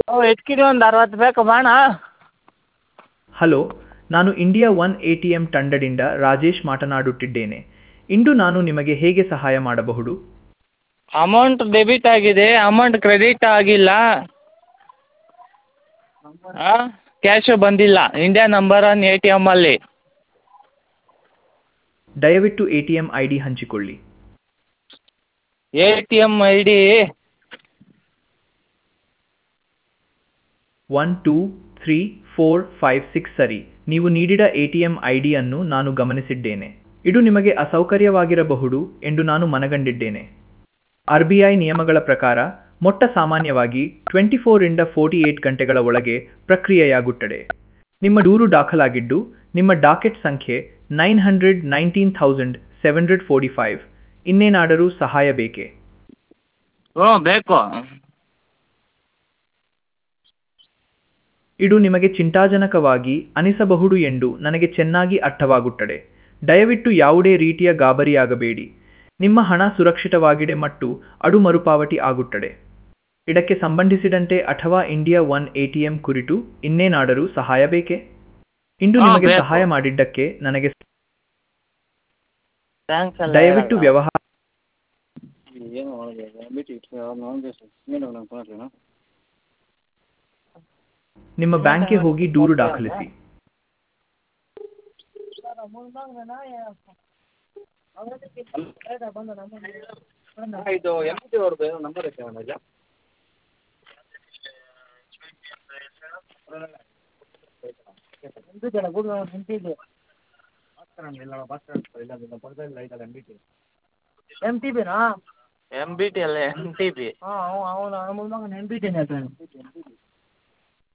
ಅವು ಹೆಚ್ಕಿರಿ ಒಂದು ಅರವತ್ತು ಬೇಕು ಬಾಣ ಹಲೋ ನಾನು India one A T M ತಂಡದಿಂದ ರಾಜೇಶ್ ಮಾತನಾಡುತ್ತಿದ್ದೇನೆ ಇಂದು ನಾನು ನಿಮಗೆ ಹೇಗೆ ಸಹಾಯ ಮಾಡಬಹುದು ಅಮೌಂಟ್ ಡೆಬಿಟ್ ಆಗಿದೆ ಅಮೌಂಟ್ ಕ್ರೆಡಿಟ್ ಆಗಿಲ್ಲ ಹಾಂ ಕ್ಯಾಶು ಬಂದಿಲ್ಲ India number one A T ಎಮ್ಮಲ್ಲಿ ದಯವಿಟ್ಟು A T M I D ಹಂಚಿಕೊಳ್ಳಿ A T M I D one two three four five six ಸರಿ ನೀವು ನೀಡಿದ ಎ ಟಿ ಎಂ ಐ ಡಿಯನ್ನು ನಾನು ಗಮನಿಸಿದ್ದೇನೆ ಇದು ನಿಮಗೆ ಅಸೌಕರ್ಯವಾಗಿರಬಹುದು ಎಂದು ನಾನು ಮನಗಂಡಿದ್ದೇನೆ ಆರ್ ಬಿ ಐ ನಿಯಮಗಳ ಪ್ರಕಾರ ಮೊಟ್ಟ ಸಾಮಾನ್ಯವಾಗಿ ಟ್ವೆಂಟಿ ಫೋರಿಂದ ಫೋರ್ಟಿ ಏಟ್ ಗಂಟೆಗಳ ಒಳಗೆ ಪ್ರಕ್ರಿಯೆಯಾಗುತ್ತದೆ ನಿಮ್ಮ ದೂರು ದಾಖಲಾಗಿದ್ದು ನಿಮ್ಮ ಡಾಕೆಟ್ ಸಂಖ್ಯೆ nine hundred nineteen thousand seven hundred forty five ಇನ್ನೇನಾದರೂ ಸಹಾಯ ಬೇಕೇ ಹ್ಞೂ ಬೇಕು ಇದು ನಿಮಗೆ ಚಿಂತಾಜನಕವಾಗಿ ಅನಿಸಬಹುದು ಎಂದು ನನಗೆ ಚೆನ್ನಾಗಿ ಅರ್ಥವಾಗುತ್ತದೆ ದಯವಿಟ್ಟು ಯಾವುದೇ ರೀತಿಯ ಗಾಬರಿಯಾಗಬೇಡಿ ನಿಮ್ಮ ಹಣ ಸುರಕ್ಷಿತವಾಗಿದೆ ಮತ್ತು ಅದು ಮರುಪಾವತಿ ಆಗುತ್ತದೆ ಇದಕ್ಕೆ ಸಂಬಂಧಿಸಿದಂತೆ ಅಥವಾ India one A T M ಕುರಿತು ಇನ್ನೇನಾದರೂ ಸಹಾಯ ಬೇಕೇ ಇಂದು ಹಾ, ನಿಮಗೆ ಬೇಕು. ಸಹಾಯ ಮಾಡಿದ್ದಕ್ಕೆ ನನಗೆ ಥ್ಯಾಂಕ್ಸ್ ಅಲ್ಲ ದಯವಿಟ್ಟು ಹೇಳಲ್ಲ. ವ್ಯವಹಾರ ಏನು ಒಳಗೆ ಮೀನು ಕೊಡ್ತೀನಾ ನಿಮ್ಮ ಬ್ಯಾಂಕ್ಗೆ ಹೋಗಿ ದೂರು ದಾಖಲಿಸಿ ಇದು ಎಮ್ ಟಿ ಅವ್ರದ್ದು ಏನೋ ನಂಬರ್ ಐತೆ ಅಣ್ಣ ಇದು ಎಮ್ ಟಿ ಬಿನಾ ಎಮ್ ಬಿ ಟಿ ಅಲ್ಲ ಎಮ್ ಟಿ ಬಿ ಹಾಂ ಅವನು ಎಮ್ ಬಿ ಟಿನೇ